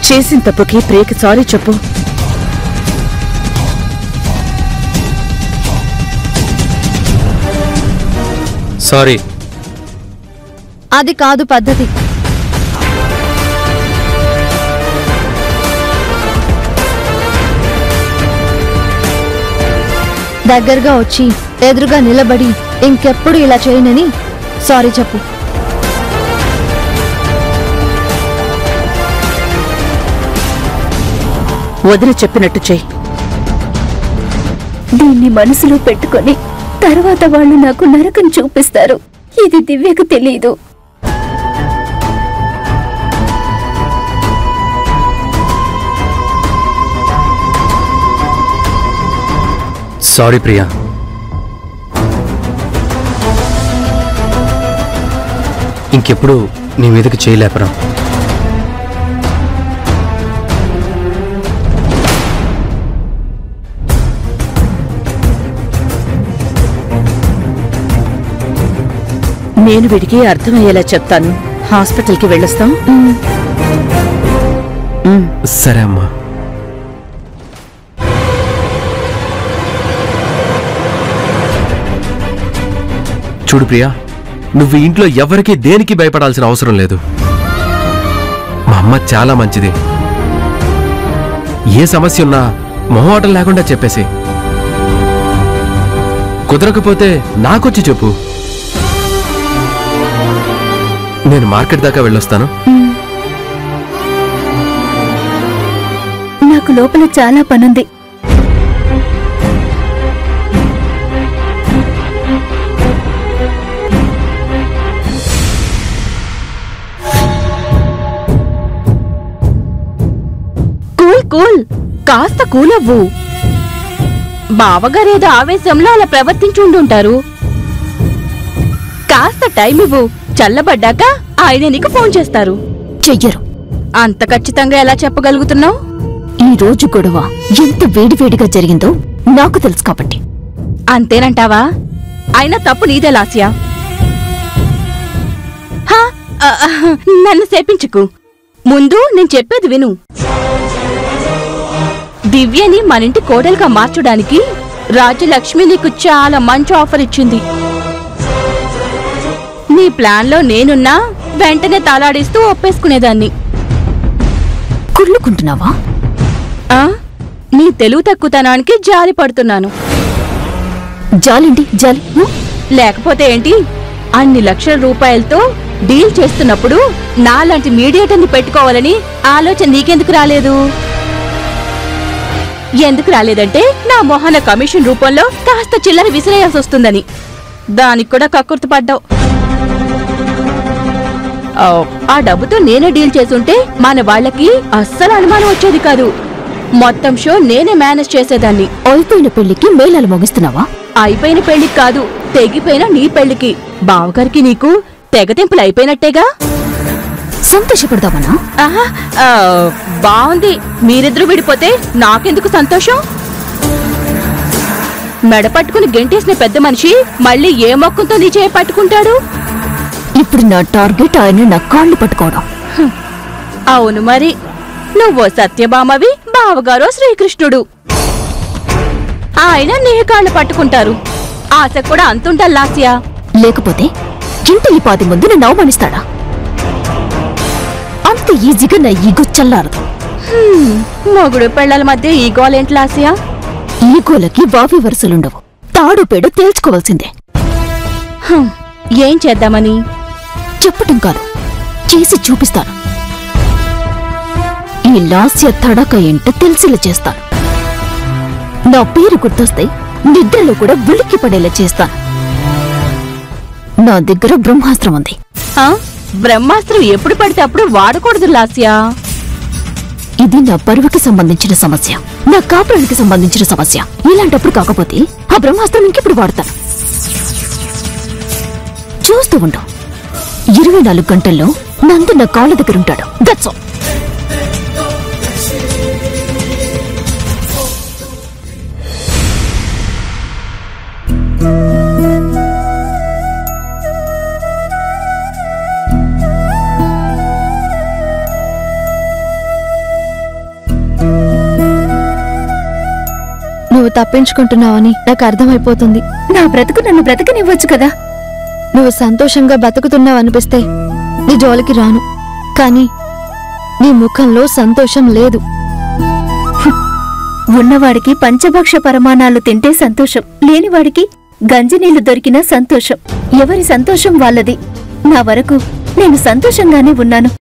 చేసిన తప్పుకి ప్రియకి సారీ చెప్పు సారీ అది కాదు పద్ధతి దగ్గరగా వచ్చి ఎదురుగా నిలబడి ఇంకెప్పుడు ఇలా చేయనని సారీ చెప్పు వదిన చెప్పినట్టు చెయ్యి దీన్ని మనసులో పెట్టుకొని తర్వాత వాళ్ళు నాకు నరకం చూపిస్తారు ఇది దివ్యకు తెలియదు సారీ ప్రియా ఇంకెప్పుడు నీ మీదకి చేయలేపరా నేను వీడికి అర్థమయ్యేలా చెప్తాను హాస్పిటల్కి వెళ్ళొస్తాం సరే అమ్మా చూడు ప్రియా నువ్వు ఈ ఇంట్లో ఎవరికీ దేనికి భయపడాల్సిన అవసరం లేదు మా అమ్మ చాలా మంచిది ఏ సమస్య ఉన్నా మొహమాటం లేకుండా చెప్పేసి కుదరకపోతే నాకొచ్చి చెప్పు నేను మార్కెట్ దాకా వెళ్ళొస్తాను నాకు లోపల చాలా పనుంది కూల్ కూల్ కాస్త కూల్ అవ్వు బావగారేదో ఆవేశంలో అలా ప్రవర్తించుండుంటారు కాస్త టైం ఇవ్వు చల్లబడ్డాక ఆయన నీకు ఫోన్ చేస్తారు చెయ్యరు అంత ఖచ్చితంగా ఎలా చెప్పగలుగుతున్నావు ఈ రోజు గొడవ ఎంత వేడివేడిగా జరిగిందో నాకు తెలుసు కాబట్టి అంతేనంటావా అయినా తప్పు నీదే లాస్యా హా, ఆ, ఆ, నన్ను సేపించుకు ముందు నేను చెప్పేది విను దివ్యని మనింటి కోడలుగా మార్చడానికి రాజ్యలక్ష్మి నీకు చాలా మంచి ఆఫర్ ఇచ్చింది నీ ప్లాన్లో నేనున్నా వెంటనే తాళాడిస్తూ ఒప్పేసుకునేదాన్ని కుళ్ళుకుంటున్నావా ఆ నీ తెలుగు తక్కువతనానికి జాలి పడుతున్నాను జాలిండి జాలి హ? లేకపోతే ఏంటి అన్ని లక్షల రూపాయలతో డీల్ చేస్తున్నప్పుడు నాలాంటి మీడియేటర్ని పెట్టుకోవాలని ఆలోచన నీకెందుకు రాలేదు ఎందుకు రాలేదంటే నా మొహన కమిషన్ రూపంలో కాస్త చిల్లర విసిరేయాల్సి వస్తుందని దానికి కూడా కక్కుర్తి పడ్డావు ఆ, ఆ డబ్బుతో నేనే డీల్ చేసుంటే మన వాళ్ళకి అస్సలు అనుమానం వచ్చేది కాదు మొత్తం షో నేనే మేనేజ్ చేసేదాన్ని అయిపోయిన పెళ్లికి మేళాలు మోగిస్తున్నావా అయిపోయిన పెళ్లికి కాదు తెగిపోయిన నీ పెళ్లికి బావగారికి నీకు తెగతింపులు అయిపోయినట్టేగా సంతోషపడదామనా ఆహా ఆ, బాగుంది మీరిద్దరూ విడిపోతే నాకెందుకు సంతోషం మెడ పట్టుకుని గెంటేసిన పెద్ద మనిషి మళ్ళీ ఏ మొక్కంతో నీ చేయి పట్టుకుంటాడు ఇప్పుడు నా టార్గెట్ ఆయన నా కాళ్ళు పట్టుకోవడం అవును మరి నువ్వో సత్యభామవి బావగారో శ్రీకృష్ణుడు ఆయన నీ కాళ్ళు పట్టుకుంటారు ఆశ కూడా అంతుంటల్లాస్యా లేకపోతే ఇంటి ఈ పాది ముందు నన్ను అవమానిస్తాడా అంత ఈజీగా నా ఈగో చల్లారదు మొగుడు పెళ్ళల మధ్య ఈ గోలేంట్లాసియా ఈగోలకి వావి వరుసలుండవు తాడు పేడు తేల్చుకోవాల్సిందే హం, ఏం చేద్దామని చెప్పటం కాదు చేసి చూపిస్తాను ఈ లాస్య తడక ఏంటో తెలిసేలా చేస్తాను నా పేరు గుర్తొస్తే నిద్రలో కూడా ఉలిక్కి పడేలా చేస్తాను నా దగ్గర బ్రహ్మాస్త్రం ఉంది ఆ? బ్రహ్మాస్త్రం ఎప్పుడు పడితే అప్పుడు వాడకూడదు లాస్యా ఇది నా పరువుకి సంబంధించిన సమస్య నా కాపురానికి సంబంధించిన సమస్య ఇలాంటప్పుడు కాకపోతే ఆ బ్రహ్మాస్త్రం ఇంకెప్పుడు వాడతాను చూస్తూ ఉండు ఇరవై నాలుగు గంటల్లో నందు నా కాళ్ళ దగ్గర ఉంటాడు దట్స్ ఆల్ నువ్వు తప్పించుకుంటున్నావని నాకు అర్థమైపోతుంది నా బ్రతుకు నన్ను బ్రతకనివ్వచ్చు కదా నువ్వు సంతోషంగా బతుకుతున్నావు అనిపిస్తే నీ జోలికి రాను కానీ నీ ముఖంలో సంతోషం లేదు ఉన్నవాడికి పంచభక్ష పరమాణాలు తింటే సంతోషం లేనివాడికి గంజినీళ్లు దొరికినా సంతోషం ఎవరి సంతోషం వాళ్ళది నా వరకు నేను సంతోషంగానే ఉన్నాను